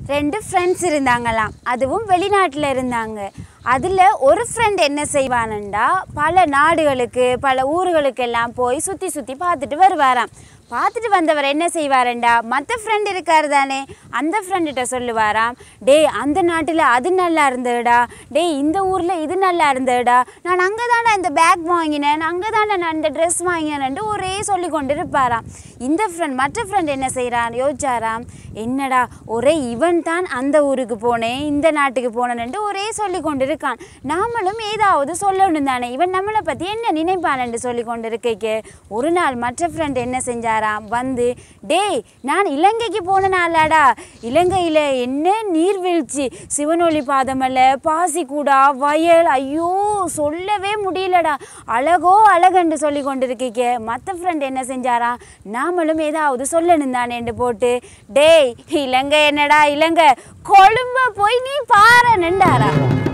ரெண்டு ஃப்ரெண்ட்ஸ் இருந்தாங்களாம் அதுவும் வெளிநாட்டில் இருந்தாங்க அதில் ஒரு ஃப்ரெண்ட் என்ன செய்வானுண்டா பல நாடுகளுக்கு பல ஊர்களுக்கெல்லாம் போய் சுற்றி சுற்றி பார்த்துட்டு வருவாராம் பார்த்துட்டு வந்தவர் என்ன செய்வாருண்டா மற்ற ஃப்ரெண்ட் இருக்காரு தானே அந்த ஃப்ரெண்டுகிட்ட சொல்லுவாராம் டேய் அந்த நாட்டில் அது நல்லா இருந்ததுடா டேய் இந்த ஊரில் இது நல்லா இருந்ததுடா நான் அங்கே தானே இந்த பேக் வாங்கினேன் அங்கே தானே நான் இந்த ட்ரெஸ் வாங்கினேன்ட்டு ஒரே சொல்லி கொண்டு இருப்பாராம் இந்த ஃப்ரெண்ட் மற்ற ஃப்ரெண்ட் என்ன செய்கிறான் யோசிச்சாராம் என்னடா ஒரே இவன் தான் அந்த ஊருக்கு போனேன் இந்த நாட்டுக்கு போனேன்ட்டு ஒரே சொல்லி கொண்டு இருக்கான் நாமளும் ஏதாவது சொல்லணும் தானே இவன் நம்மளை பற்றி என்ன நினைப்பானு சொல்லி கொண்டு இருக்கைக்கு ஒரு நாள் மற்ற ஃப்ரெண்ட் என்ன செஞ்சாராம் வந்து டேய் நான் இலங்கைக்கு போனனாலடா இலங்கையில் என்ன நீர்வீழ்ச்சி சிவனொளி பாதமல்ல பாசிக்கூடா வயல் ஐயோ சொல்லவே முடியலடா அழகோ அழகண்டு சொல்லி கொண்டு இருக்கீங்க மற்ற ஃப்ரெண்ட் என்ன செஞ்சாராம் நாமளும் ஏதாவது சொல்லணும் தானேன்னு போட்டு டேய் இலங்கை என்னடா இலங்கை கொழும்ப போய் நீ பாரு நின்றாரா